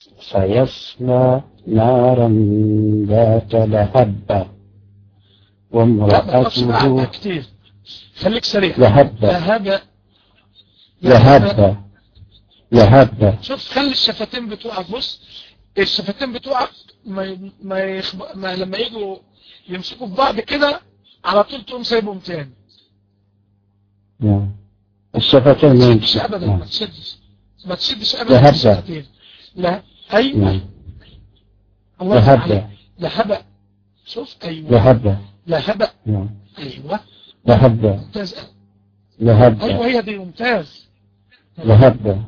سيصلى نارا ذات لهب لا ما تقفش معاك وامرأته كتير خليك سريع لهب لهب لهب لهب شوف خلي الشفتين بتوعك بص الشفتين بتوعك ما ي- ما, يخب... ما لما يجوا يمسكوا في بعض كده على طول تقوم سايبهم تاني نعم. الشفتين ما ما تشدش يمسك. ابدا نعم. ما تشدش ما تشدش ابدا لهب. في الشفتين لا ايوه نعم. الله يفتح لهب عليك. لهب شوف ايوه لهب لهب نعم. ايوه لهب ممتاز ايوه لهب هي دي ممتاز لهب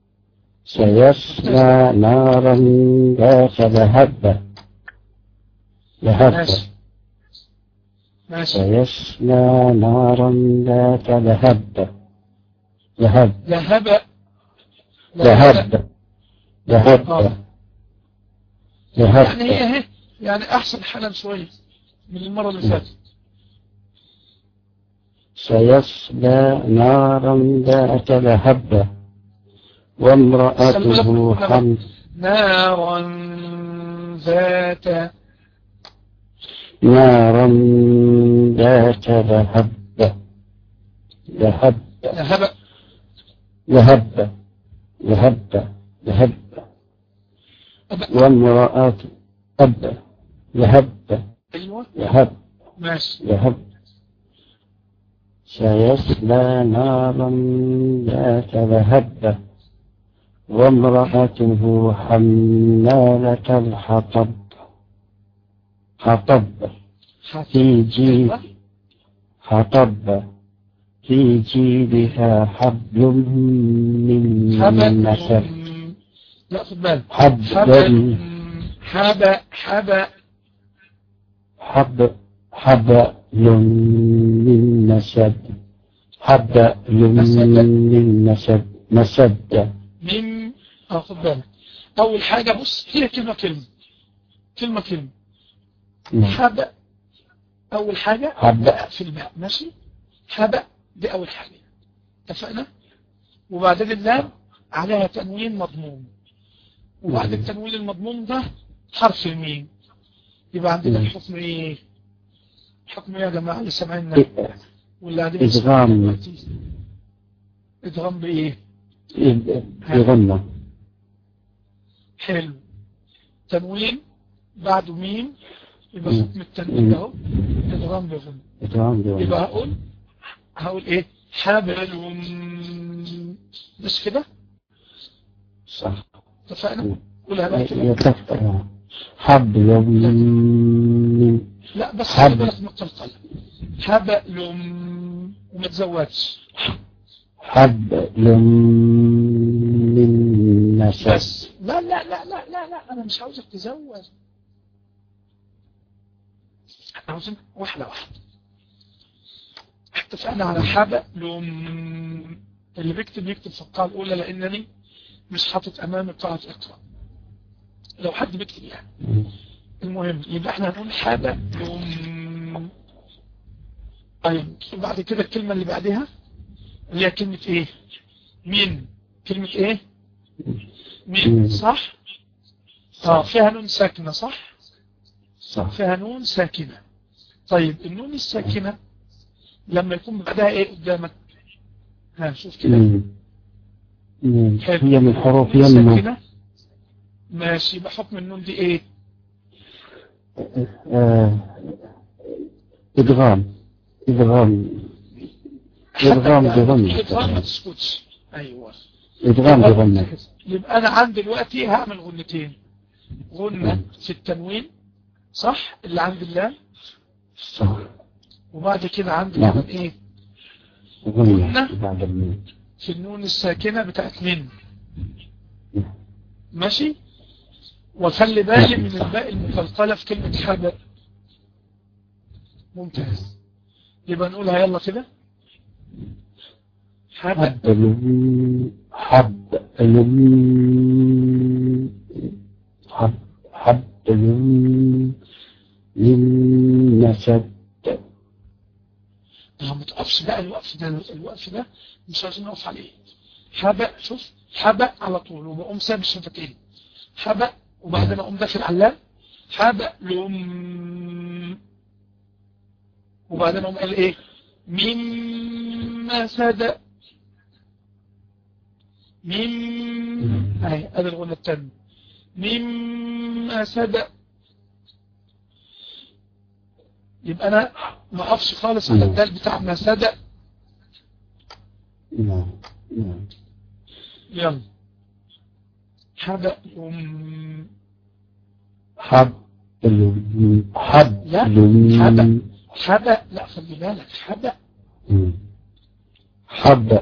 سيصلى نارا ذات لهب لهب ماشي ماشي سيصلى نارا ذات لهب لهب لهب لهب لهب آه. يعني هي لهب اهي يعني احسن حالا شوية من المرة اللي فاتت سيصلى نارا ذات لهب وامرأته حم نارا ذات نارا ذات لهب لهب لهب لهب لهب لهب وامرأة أب لهب ايوه لهب ماشي لهب سيصلى نارا ذات لهب وامرأته حمالة الحطب حطب في جيب ايوه حطب في جيبها حبل من حبل مسد لا خد بالك حبل حبل حب حب حب حبل من مسد حبل من مسد مسد من اه خد بالك اول حاجة بص هي كلمة كلمة كلمة كلمة حب اول حاجة حب. باء في الباء ماشي حب دي اول حاجة اتفقنا وبعدين اللام عليها تنوين مضموم وبعد مم. التنوين المضموم ده حرف الميم يبقى عندنا مم. الحكم ايه حكم ايه يا جماعة اللي سامعيننا واللي قاعدين إدغام. يسمعونا دلوقتي؟ ادغام بايه يغنى حلو تنوين بعده ميم يبقى مم. حكم التنوين ده اهو ادغام بغن إدغام يبقى يغنى هقول هقول ايه حبل مش كده صح اتفقنا قولها بقى كده يتفق حبل من لا بس حبل. خلي بالك من القلقلة حبل وما تزودش حبل من مسد بس لا لا لا لا لا لا انا مش عاوزك تزود احنا عاوزين واحدة واحدة اتفقنا على حبل اللي بيكتب يكتب في القاعة الأولى لأنني مش حاطط أمامي قاعة اقرأ لو حد بيكتب يعني المهم يبقى احنا هنقول حبل طيب وبعد كده الكلمة اللي بعدها اللي هي كلمة ايه مين كلمة ايه مين مين. صح اه فيها نون ساكنة صح صح فيها نون ساكنة طيب النون الساكنة لما يكون بعدها ايه قدامك ها شوف كده مم. مم. حلو. هي من حروف نون يمه ساكنة ماشي بحكم النون دي ايه آه، إدغام إدغام إدغام بغنى إدغام ما تسكتش ايوه إدغام بغنى يبقى انا عندي دلوقتي هعمل غنتين غنة في التنوين صح اللي عند اللام صح وبعد كده عندي نعم. كمان ايه غنى غنة. بعد الميم في النون الساكنة بتاعت من ماشي وخلي بالي من الباقي المقلقلة في كلمة حبل ممتاز يبقى نقولها يلا كده حبل حبل حبل حب حبل من مسد ما ما تقفش بقى الوقف ده الوقف ده مش عايزين نقف عليه حبق شوف حبق على طول وبقوم ساب الشفتين حبأ وبعدين اقوم داخل على اللام حبأ لم وبعدين اقوم قال ايه مما سدأ مم اهي ادي الغنى التانية مما سدأ يبقى انا ما اقفش خالص على الدال بتاع ما سدأ نعم نعم يلا حبأ أم حب لم حب لا، لم حبأ. حبأ لا خلي بالك حبأ مم. حب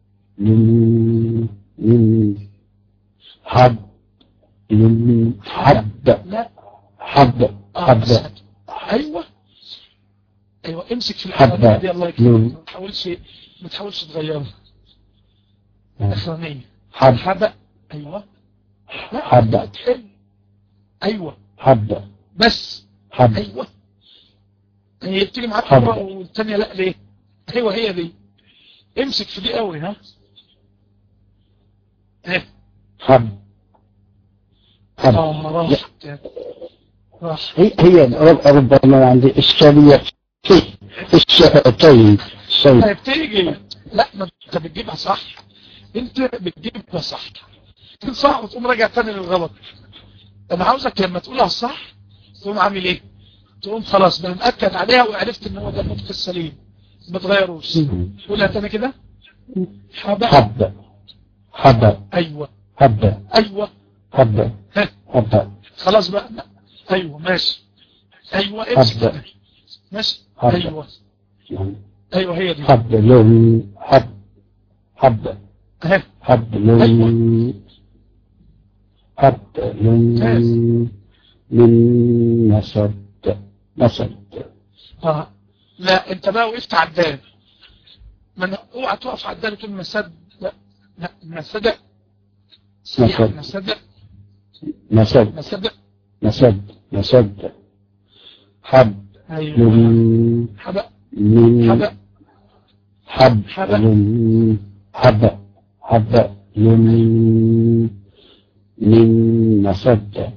لم لم حب لم حب لا حب آه حب بس هت- ايوه ايوه امسك في حبة. الاخرانيه دي الله يكرمك نون. ما تحاولش ما تحاولش تغيرها نعم. الاخرانيه حب حبأ ايوه لا حبة. تحل ايوه حب بس حب ايوه هي بتيجي معاك حبة. مره والثانيه لا ليه ايوه هي دي امسك في دي قوي ها ايه حب حب اه راح راح هي هي ربما عندي إشكالية في الشفتين شيء هي بتيجي لا ما انت بتجيبها صح انت بتجيبها صح تقول صح وتقوم راجع تاني للغلط انا عاوزك لما تقولها صح تقوم عامل ايه تقوم خلاص بقى مأكد عليها وعرفت ان هو ده النطق السليم ما تغيروش قولها تاني كده حبا حب حب ايوه حب ايوه حب ها حب خلاص بقى ايوه ماشي ايوه امسك حبة. كده. ماشي حبة. ايوه ايوه هي دي حب لون حب حب ها حب لون حب لون من نصب نصب اه لا انت بقى وقفت على الدال ما أنا- اوعى تقف على الدال وتقول مسد لا لا مسد صحيح مسد. مسد نصب مسد نصب نصب حب ايوه لون حبأ من حبأ حب حبأ. لون حب حب لون من نصب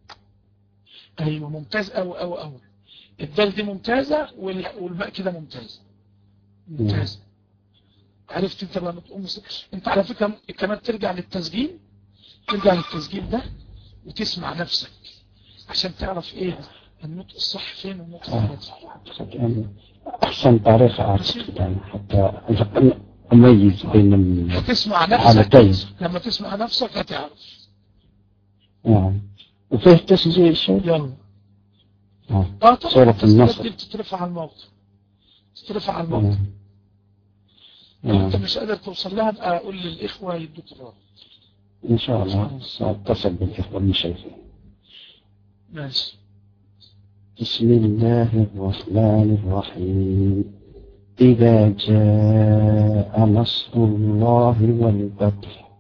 ايوه ممتاز قوي قوي قوي الدال دي ممتازة وال- والباء كده ممتاز ممتاز عرفت انت لما تقوم انت على فكرة ممكن كمان ترجع للتسجيل ترجع للتسجيل ده وتسمع نفسك عشان تعرف ايه النطق الصح فين والنطق آه. الصح يعني أحسن طريقة أعتقد يعني حتى أميز بين ال- هتسمع نفسك الحالتين لما تسمع نفسك هتعرف نعم وفيه تسجيل شيء يلا آه. اه طبعا صورة التسجيلات النصر. دي بتترفع على الموقع تترفع على الموقع نعم. لو انت نعم. مش قادر توصل لها بقى قول للاخوه يدوك الرابط إن شاء الله سأتصل بالإخوة المشايخين ماشي بسم الله الرحمن الرحيم إذا جاء نصر الله والفتح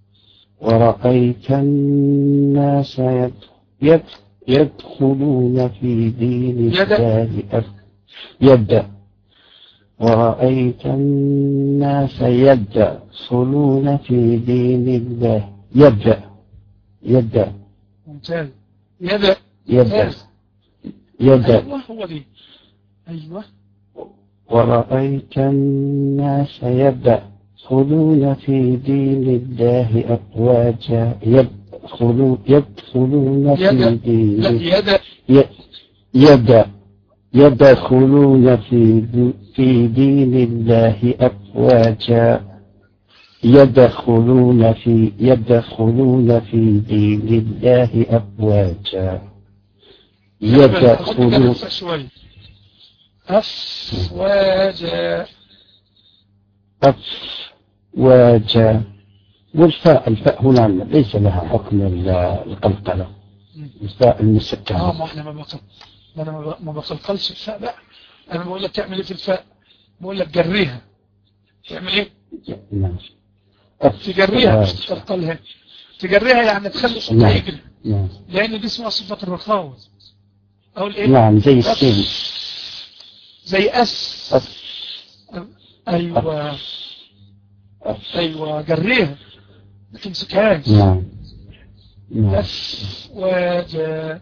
ورأيت الناس يد- يد- يدخلون في دين يد. الله أف- يد ورأيت الناس يدخلون في دين الله يد يد ممتاز يدا يد ممتاز يد ايوه هو دي ايوه ورأيت الناس يدخلون في دين الله أفواجا يدخلون يدخلون في يد. لا دين يدا ي- يد يدخلون في دي- في دين الله أفواجا يدخلون في يدخلون في دين الله أفواجا يدخلون شوية أفواجا أفواجا والفاء الفاء هنا ليس لها حكم ال- القلقلة الفاء اه المسكنة ما احنا ما بقل ما انا ما ب- ما بقلقلش الفاء بقى انا بقول لك تعمل ايه في الفاء بقول لك جريها تعمل ايه نعم تجريها مش أفواجا. تقلقلها تجريها يعني تخلي صوتها نعم. يجري نعم. لان دي اسمها صفة الرخاوة اقول ايه نعم زي السين زي اس أف ايوه أف ايوه جريها ما تمسكهاش نعم نعم أفواجا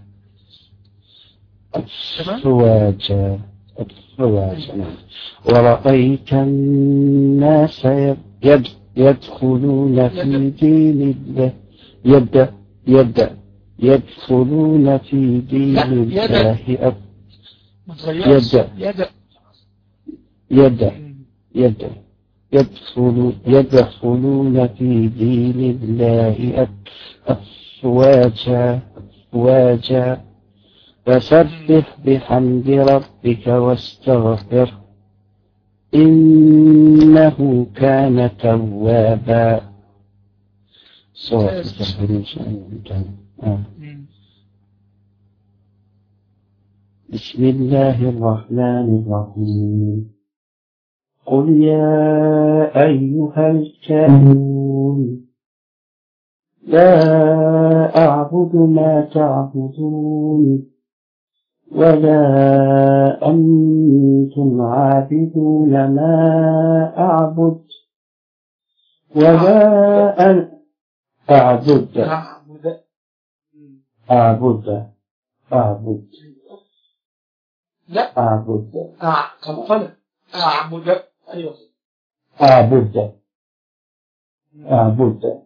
تمام أفواجا أفواجا نعم ورأيت الناس يد يدخلون في دين الله يبدأ يبدأ يدخلون في دين لا، يدا. الله أف- ما تغيرش يبدأ. يبدأ يبدأ مم. يبدأ يدخل يدخلون في دين الله أف- أفواجا أفواجا فسبح بحمد ربك واستغفر إنه كان توابا سورة التحريم آه. مم. بسم الله الرحمن الرحيم قل يا أيها الكافرون لا أعبد ما تعبدون ولا أنتم عابدون ما أعبد ولا أن أعبد أعبد مم. أعبد أعبد لا أعبد أع قلقلة أعبد أيوة أعبد أعبد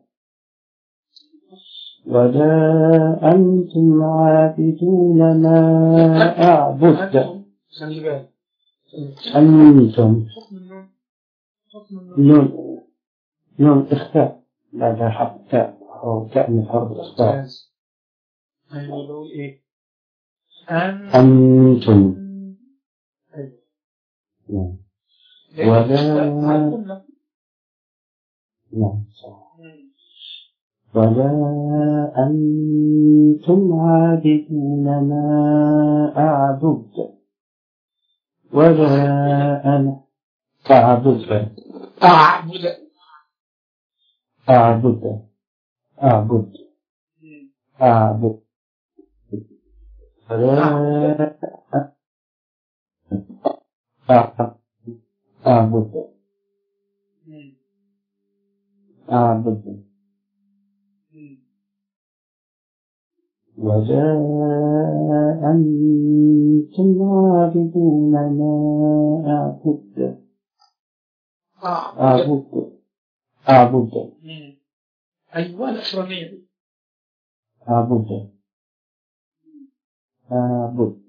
ولا أنتم عابدون ما أعبد أنتم خلي بالك أنتم حكم النون حكم النون نون نون إخفاء بعد حرف تاء أو تاء من حرف الإخفاء ممتاز أيوة بقول إيه أن أنتم أيوة نعم لأن ولا- الإخفاء مع القمة. نعم صح مم. ولا أنتم عابدون ما أعبد ولا أنا أعبد أعبد أعبد أعبد مم. أعبد ولا أعبد أعبد مم. أعبد مم. ولا أنتم عابدون ما أعبد أعبد أعبد أعبد مم. أيوة الأخرانية دي. أعبد أعبد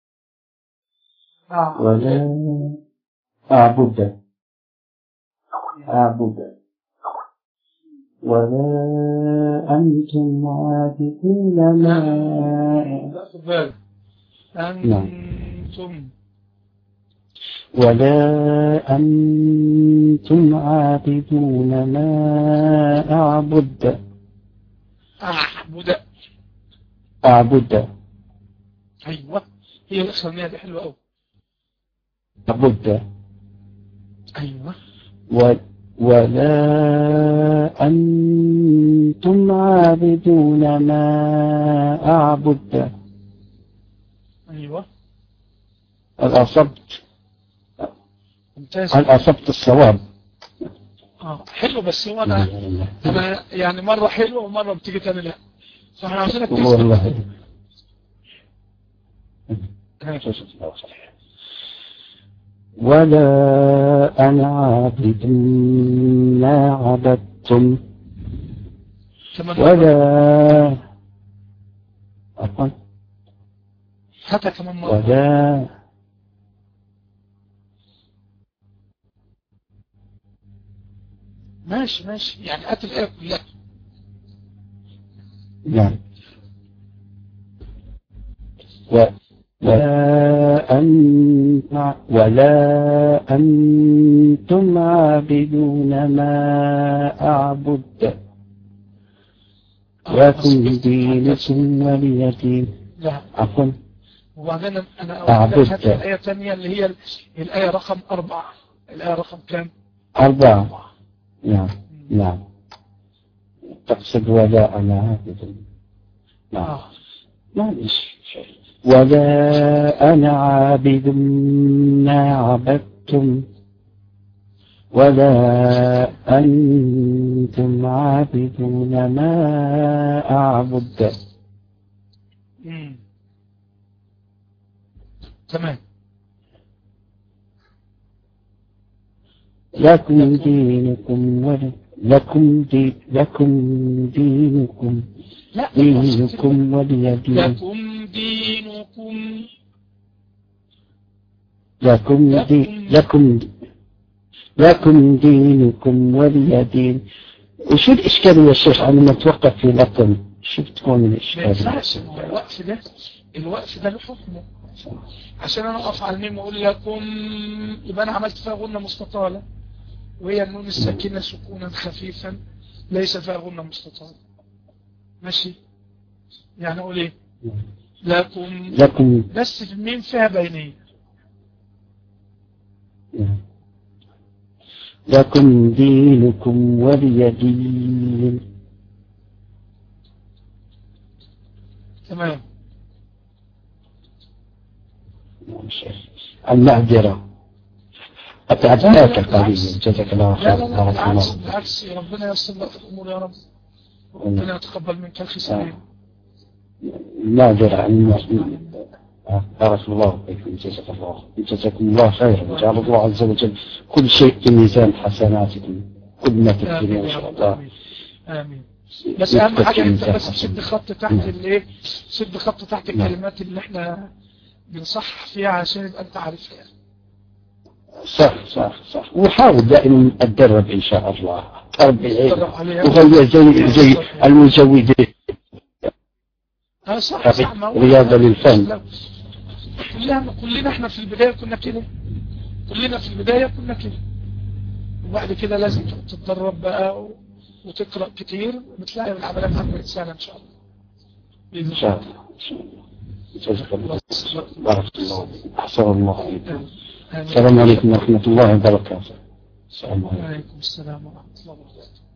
أعبد ولا أعبد أعبد ولا أنتم عابدون ما لا خد بالك أنتم ولا أنتم عابدون ما أعبد أعبد أعبد أيوة هي الأخرانية دي حلوة أوي أعبد أيوة و ولا أنتم عابدون ما أعبد أيوة هل أصبت ممتاز هل أصبت الصواب آه حلو بس هو أنا أنا يعني مرة حلوة ومرة بتيجي تاني لا فاحنا عاوزينك تثبت والله ولا أنا عابد ما عبدتم كمان ولا عفوا هاتها كمان مرة ولا ماشي ماشي يعني هات الآية كلها نعم و ولا أن ولا أنتم عابدون ما أعبد لكم دينكم ولي دين لا عفوا وبعدين أنا أعبد. أقول لك هات الآية الثانية اللي هي ال- الآية رقم أربعة الآية رقم كام؟ أربعة نعم نعم تقصد ولا أنا عابد نعم آه معلش ولا أنا عابد ما عبدتم ولا أنتم عابدون ما أعبد مم. تمام لكم دينكم ولي لكم دي لكم دينكم لا دينكم ولي دين لكم دينكم لكم دي لكم لكم دينكم ولي دين وشو الإشكالية يا شيخ أنا متوقف في لكم شو بتكون ما الإشكالية ينفعش هو الوقف ده الوقف ده له حكمه عشان انا اقف على الميم واقول لكم يبقى انا عملت فيها غنة مستطالة وهي النون الساكنة سكونا خفيفا ليس فيها غنة مستطالة ماشي يعني اقول ايه لكم لكم بس في الميم فيها بينية لكم دينكم ولي دين تمام المعذرة أتعداك قليلا جزاك الله لا خير لا لا بارك بالعكس الله بالعكس ربنا ييسر لك الامور يا رب ربنا يتقبل منك الخسارين معذرة عن بارك الله فيكم جزاك الله جزاكم الله خيرا وجعل الله عز وجل كل شيء في ميزان حسناتكم كل ما تكتبون آمين إن يا شاء رب الله آمين آمين بس أهم يكتب حاجة في أنت ميزان بس تشد حسنات. خط تحت نعم. الإيه تشد خط تحت نعم. الكلمات اللي إحنا بنصحح فيها عشان يبقى أنت عارفها يعني. صح صح صح وحاول دائما أتدرب إن شاء الله تربي تدرب عليها. وهي زي زي المجودين اه صح صح ما هو- رياضة للفم. لو- كلنا كلنا احنا في البداية كنا كده كلنا في البداية كنا كده وبعد كده لازم تتدرب بقى و- وتقرأ كتير وبتلاقي العمليات عملت سهلة إن شاء الله بإذن إن شاء الله الله إن شاء الله جزاك الله الله بارك الله أحسن الله فيكم آمين. السلام عليكم ورحمة الله وبركاته السلام عليكم وعليكم السلام ورحمة الله وبركاته